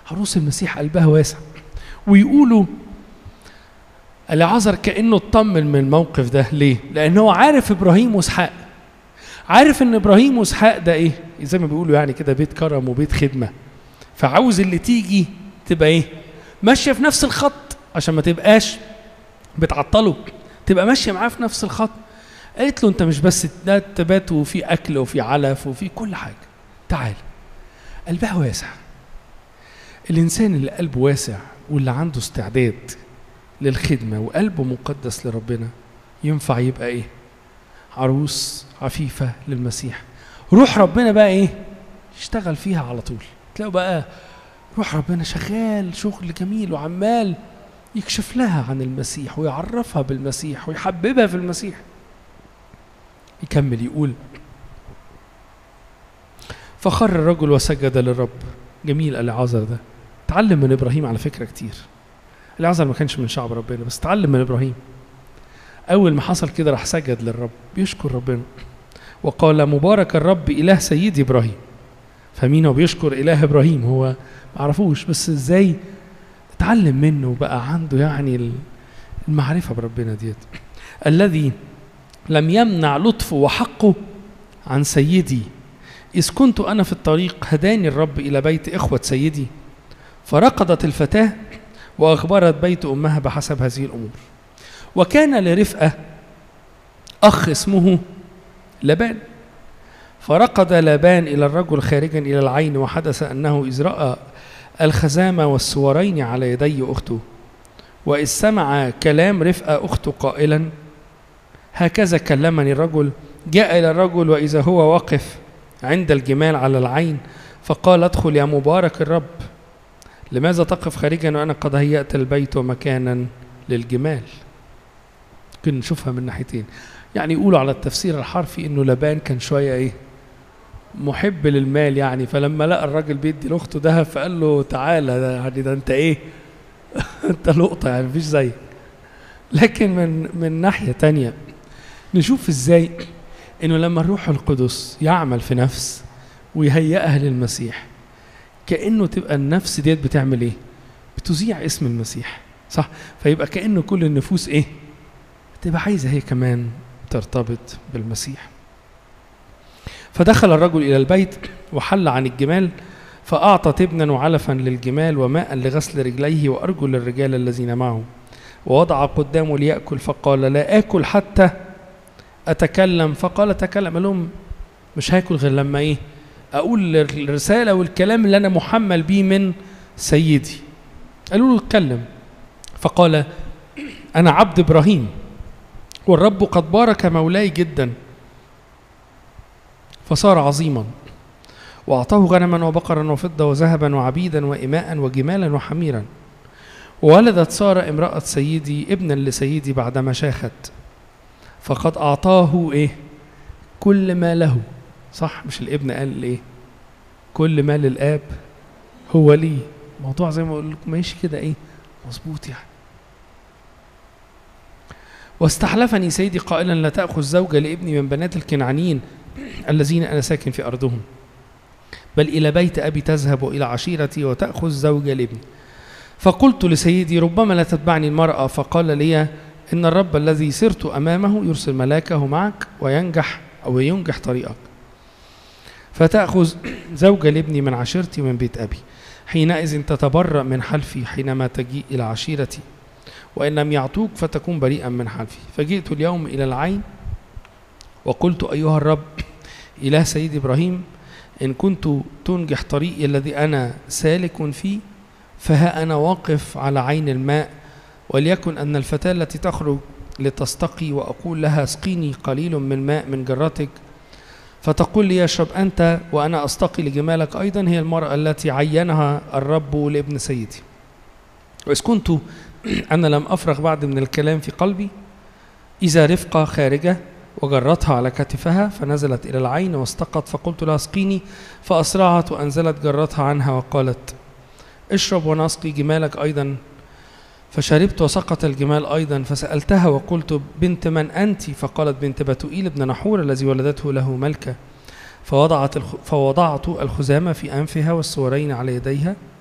عروس المسيح قلبها واسع ويقولوا العذر كانه اطمن من الموقف ده ليه لان هو عارف ابراهيم واسحاق عارف ان ابراهيم واسحاق ده ايه زي ما بيقولوا يعني كده بيت كرم وبيت خدمه فعاوز اللي تيجي تبقى ايه ماشيه في نفس الخط عشان ما تبقاش بتعطله تبقى ماشيه معاه في نفس الخط قالت له انت مش بس ده تبات وفي اكل وفي علف وفي كل حاجه تعال قلبها واسع الانسان اللي قلبه واسع واللي عنده استعداد للخدمه وقلبه مقدس لربنا ينفع يبقى ايه عروس عفيفه للمسيح روح ربنا بقى ايه يشتغل فيها على طول تلاقوا بقى روح ربنا شغال شغل جميل وعمال يكشف لها عن المسيح ويعرفها بالمسيح ويحببها في المسيح يكمل يقول فخر الرجل وسجد للرب جميل العازر ده تعلم من ابراهيم على فكره كتير العازر ما كانش من شعب ربنا بس تعلم من ابراهيم اول ما حصل كده راح سجد للرب بيشكر ربنا وقال مبارك الرب اله سيدي ابراهيم فمين هو بيشكر اله ابراهيم هو ما عرفوش بس ازاي اتعلم منه وبقى عنده يعني المعرفه بربنا ديت الذي لم يمنع لطفه وحقه عن سيدي إذ كنت أنا في الطريق هداني الرب إلى بيت إخوة سيدي فرقدت الفتاة وأخبرت بيت أمها بحسب هذه الأمور وكان لرفقة أخ اسمه لبان فرقد لابان إلى الرجل خارجا إلى العين وحدث أنه إذ رأى الخزامة والسورين على يدي أخته وإذ سمع كلام رفقة أخته قائلا هكذا كلمني الرجل جاء إلى الرجل وإذا هو واقف عند الجمال على العين فقال ادخل يا مبارك الرب لماذا تقف خارجا وأنا قد هيأت البيت ومكانا للجمال ممكن نشوفها من ناحيتين يعني يقولوا على التفسير الحرفي انه لبان كان شويه ايه محب للمال يعني فلما لقى الراجل بيدي لاخته ذهب فقال له تعالى ده يعني ده انت ايه انت لقطه يعني مفيش زيك لكن من من ناحيه تانية نشوف ازاي انه لما الروح القدس يعمل في نفس ويهيئها للمسيح كانه تبقى النفس ديت بتعمل ايه بتذيع اسم المسيح صح فيبقى كانه كل النفوس ايه تبقى عايزه هي كمان ترتبط بالمسيح فدخل الرجل الى البيت وحل عن الجمال فاعطى تبنا وعلفا للجمال وماء لغسل رجليه وارجل الرجال الذين معه ووضع قدامه ليأكل فقال لا آكل حتى أتكلم فقال تكلم لهم مش هاكل غير لما إيه أقول الرسالة والكلام اللي أنا محمل بيه من سيدي قالوا له اتكلم فقال أنا عبد إبراهيم والرب قد بارك مولاي جدا فصار عظيما وأعطاه غنما وبقرا وفضة وذهبا وعبيدا وإماء وجمالا وحميرا وولدت سارة امرأة سيدي ابنا لسيدي بعدما شاخت فقد أعطاه إيه كل ما له صح مش الابن قال إيه كل ما للآب هو لي موضوع زي ما أقول لكم ماشي كده إيه مظبوط يعني واستحلفني سيدي قائلا لا تأخذ زوجة لابني من بنات الكنعانيين الذين أنا ساكن في أرضهم بل إلى بيت أبي تذهب وإلى عشيرتي وتأخذ زوجة لابني فقلت لسيدي ربما لا تتبعني المرأة فقال لي إن الرب الذي سرت أمامه يرسل ملاكه معك وينجح أو ينجح طريقك فتأخذ زوجة لابني من عشيرتي ومن بيت أبي حينئذ تتبرأ من حلفي حينما تجيء إلى عشيرتي وإن لم يعطوك فتكون بريئا من حلفي فجئت اليوم إلى العين وقلت أيها الرب إله سيد إبراهيم إن كنت تنجح طريقي الذي أنا سالك فيه فها أنا واقف على عين الماء وليكن أن الفتاة التي تخرج لتستقي وأقول لها اسقيني قليل من ماء من جرتك فتقول لي اشرب أنت وأنا أستقي لجمالك أيضا هي المرأة التي عينها الرب لابن سيدي وإذ كنت أنا لم أفرغ بعد من الكلام في قلبي إذا رفقة خارجة وجرتها على كتفها فنزلت إلى العين واستقت فقلت لها اسقيني فأسرعت وأنزلت جرتها عنها وقالت اشرب وانا اسقي جمالك ايضا فشربت وسقط الجمال ايضا فسالتها وقلت بنت من انت فقالت بنت بتوئيل ابن نحور الذي ولدته له ملكه فوضعت الخ... فوضعت الخزامه في انفها والسورين على يديها